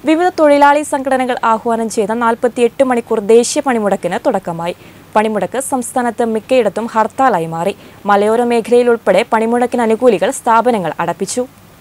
വിവിധ തൊഴിലാളി സംഘടനകൾ ആഹ്വാനം ചെയ്ത നാൽപ്പത്തിയെട്ട് മണിക്കൂർ ദേശീയ പണിമുടക്കിന് തുടക്കമായി പണിമുടക്ക് സംസ്ഥാനത്ത് മിക്കയിടത്തും ഹർത്താലായി മാറി മലയോര മേഖലയിൽ ഉൾപ്പെടെ പണിമുടക്കിന് അനുകൂലികൾ സ്ഥാപനങ്ങൾ അടപ്പിച്ചു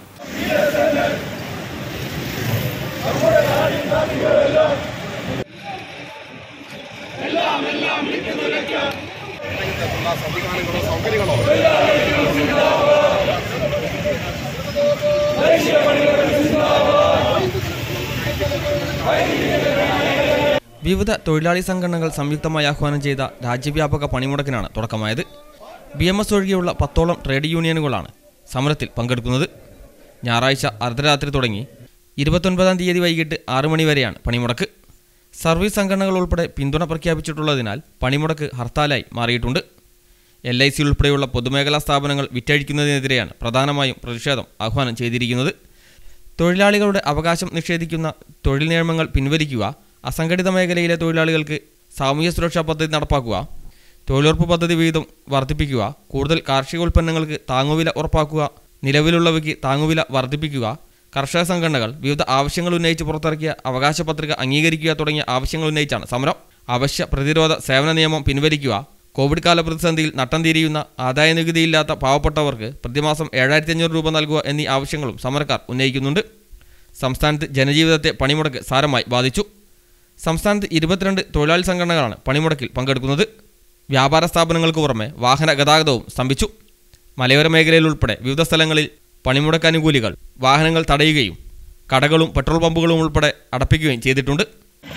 വിവിധ തൊഴിലാളി സംഘടനകൾ സംയുക്തമായി ആഹ്വാനം ചെയ്ത രാജ്യവ്യാപക പണിമുടക്കിനാണ് തുടക്കമായത് ബി എം എസ് ഒഴികെയുള്ള പത്തോളം ട്രേഡ് യൂണിയനുകളാണ് സമരത്തിൽ പങ്കെടുക്കുന്നത് ഞായറാഴ്ച അർദ്ധരാത്രി തുടങ്ങി ഇരുപത്തൊൻപതാം തീയതി വൈകിട്ട് ആറ് മണി വരെയാണ് പണിമുടക്ക് സർവീസ് സംഘടനകൾ ഉൾപ്പെടെ പിന്തുണ പ്രഖ്യാപിച്ചിട്ടുള്ളതിനാൽ പണിമുടക്ക് ഹർത്താലായി മാറിയിട്ടുണ്ട് എൽ ഐ സി ഉൾപ്പെടെയുള്ള പൊതുമേഖലാ സ്ഥാപനങ്ങൾ വിറ്റഴിക്കുന്നതിനെതിരെയാണ് പ്രധാനമായും പ്രതിഷേധം ആഹ്വാനം ചെയ്തിരിക്കുന്നത് തൊഴിലാളികളുടെ അവകാശം നിഷേധിക്കുന്ന തൊഴിൽ നിയമങ്ങൾ പിൻവലിക്കുക അസംഘടിത മേഖലയിലെ തൊഴിലാളികൾക്ക് സാമൂഹ്യ സുരക്ഷാ പദ്ധതി നടപ്പാക്കുക തൊഴിലുറപ്പ് പദ്ധതി വീതം വർദ്ധിപ്പിക്കുക കൂടുതൽ കാർഷിക ഉൽപ്പന്നങ്ങൾക്ക് താങ്ങുവില ഉറപ്പാക്കുക നിലവിലുള്ളവയ്ക്ക് താങ്ങുവില വർദ്ധിപ്പിക്കുക കർഷക സംഘടനകൾ വിവിധ ആവശ്യങ്ങൾ ഉന്നയിച്ച് പുറത്തിറക്കിയ അവകാശ പത്രിക അംഗീകരിക്കുക തുടങ്ങിയ ആവശ്യങ്ങൾ ഉന്നയിച്ചാണ് സമരം അവശ്യ പ്രതിരോധ സേവന നിയമം പിൻവലിക്കുക കോവിഡ് കാല പ്രതിസന്ധിയിൽ നട്ടം തിരിയുന്ന ആദായ നികുതിയില്ലാത്ത പാവപ്പെട്ടവർക്ക് പ്രതിമാസം ഏഴായിരത്തി അഞ്ഞൂറ് രൂപ നൽകുക എന്നീ ആവശ്യങ്ങളും സമരക്കാർ ഉന്നയിക്കുന്നുണ്ട് സംസ്ഥാനത്ത് ജനജീവിതത്തെ പണിമുടക്ക് സാരമായി ബാധിച്ചു സംസ്ഥാനത്ത് ഇരുപത്തിരണ്ട് തൊഴിലാളി സംഘടനകളാണ് പണിമുടക്കിൽ പങ്കെടുക്കുന്നത് വ്യാപാര സ്ഥാപനങ്ങൾക്ക് പുറമെ വാഹന ഗതാഗതവും സ്തംഭിച്ചു മലയോര മേഖലയിൽ ഉൾപ്പെടെ വിവിധ സ്ഥലങ്ങളിൽ പണിമുടക്ക് അനുകൂലികൾ വാഹനങ്ങൾ തടയുകയും കടകളും പെട്രോൾ പമ്പുകളും ഉൾപ്പെടെ അടപ്പിക്കുകയും ചെയ്തിട്ടുണ്ട്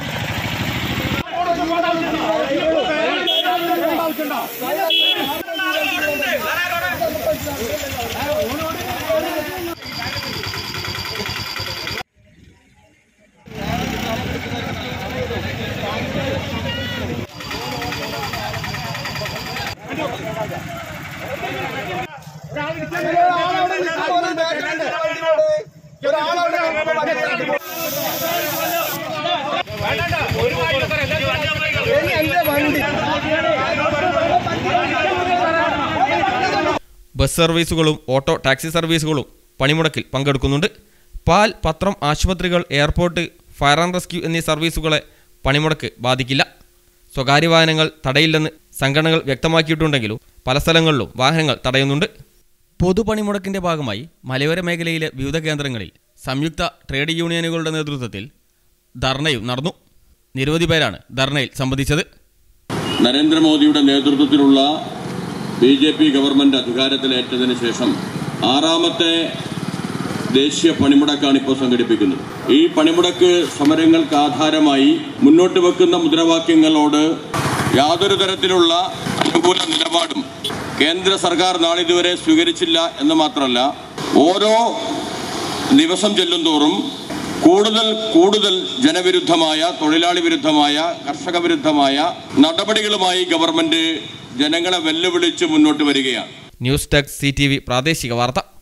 ബസ് സർവീസുകളും ഓട്ടോ ടാക്സി സർവീസുകളും പണിമുടക്കിൽ പങ്കെടുക്കുന്നുണ്ട് പാൽ പത്രം ആശുപത്രികൾ എയർപോർട്ട് ഫയർ ആൻഡ് റെസ്ക്യൂ എന്നീ സർവീസുകളെ പണിമുടക്ക് ബാധിക്കില്ല സ്വകാര്യ വാഹനങ്ങൾ തടയില്ലെന്ന് സംഘടനകൾ വ്യക്തമാക്കിയിട്ടുണ്ടെങ്കിലും പല സ്ഥലങ്ങളിലും വാഹനങ്ങൾ തടയുന്നുണ്ട് പൊതുപണിമുടക്കിന്റെ ഭാഗമായി മലയോര മേഖലയിലെ വിവിധ കേന്ദ്രങ്ങളിൽ സംയുക്ത ട്രേഡ് യൂണിയനുകളുടെ നേതൃത്വത്തിൽ ധർണയും നടന്നു നിരവധി പേരാണ് ധർണയിൽ സംബന്ധിച്ചത് നരേന്ദ്രമോദിയുടെ നേതൃത്വത്തിലുള്ള ബി ജെ പി ഗവൺമെന്റ് അധികാരത്തിലേറ്റതിനു ശേഷം ആറാമത്തെ ദേശീയ പണിമുടക്കാണ് ഇപ്പോൾ സംഘടിപ്പിക്കുന്നത് ഈ പണിമുടക്ക് സമരങ്ങൾക്ക് ആധാരമായി മുന്നോട്ട് വെക്കുന്ന മുദ്രാവാക്യങ്ങളോട് യാതൊരു തരത്തിലുള്ള അനുകൂല നിലപാടും കേന്ദ്ര സർക്കാർ നാളിതുവരെ സ്വീകരിച്ചില്ല എന്ന് മാത്രമല്ല ഓരോ ദിവസം ചെല്ലുന്തോറും കൂടുതൽ കൂടുതൽ ജനവിരുദ്ധമായ തൊഴിലാളി വിരുദ്ധമായ കർഷക വിരുദ്ധമായ നടപടികളുമായി ഗവൺമെന്റ് ജനങ്ങളെ വെല്ലുവിളിച്ച് മുന്നോട്ട് വരികയാണ് ന്യൂസ് ഡെസ്ക് സി പ്രാദേശിക വാർത്ത